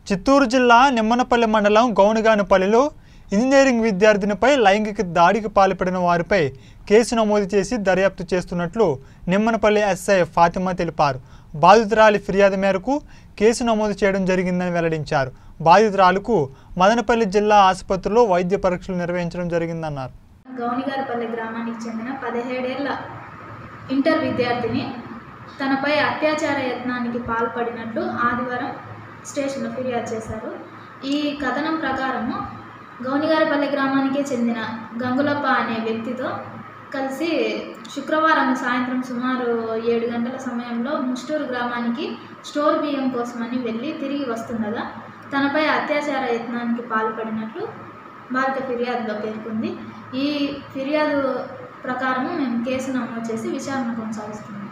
చిత్తూరు జిల్లా నిమ్మనపల్లి మండలం గౌనగానపల్లిలో ఇంజనీరింగ్ విద్యార్థినిపై లైంగిక దాడికి పాల్పడిన వారిపై కేసు నమోదు చేసి దర్యాప్తు చేస్తున్నట్లు నిమ్మనపల్లి ఎస్ఐ ఫాతిమా తెలిపారు బాధితురాలి ఫిర్యాదు మేరకు కేసు నమోదు చేయడం జరిగిందని వెల్లడించారు బాధితురాలకు మదనపల్లి జిల్లా ఆసుపత్రిలో వైద్య పరీక్షలు నిర్వహించడం జరిగిందన్నారు గౌనిగారపల్లి గ్రామానికి చెందిన పదిహేడేళ్ల ఇంటర్ విద్యార్థిని తనపై అత్యాచార యత్నానికి పాల్పడినట్లు ఆదివారం స్టేషన్లో ఫిర్యాదు చేశారు ఈ కథనం ప్రకారము గౌనిగారపల్లి గ్రామానికి చెందిన గంగులప్ప అనే వ్యక్తితో కలిసి శుక్రవారం సాయంత్రం సుమారు ఏడు గంటల సమయంలో ముస్టూరు గ్రామానికి స్టోర్ బియ్యం కోసమని వెళ్ళి తిరిగి వస్తుండగా తనపై అత్యాచార యత్నానికి పాల్పడినట్లు భారత ఫిర్యాదులో పేర్కొంది ఈ ఫిర్యాదు ప్రకారము మేము కేసు నమోదు చేసి విచారణ కొనసాగిస్తున్నాం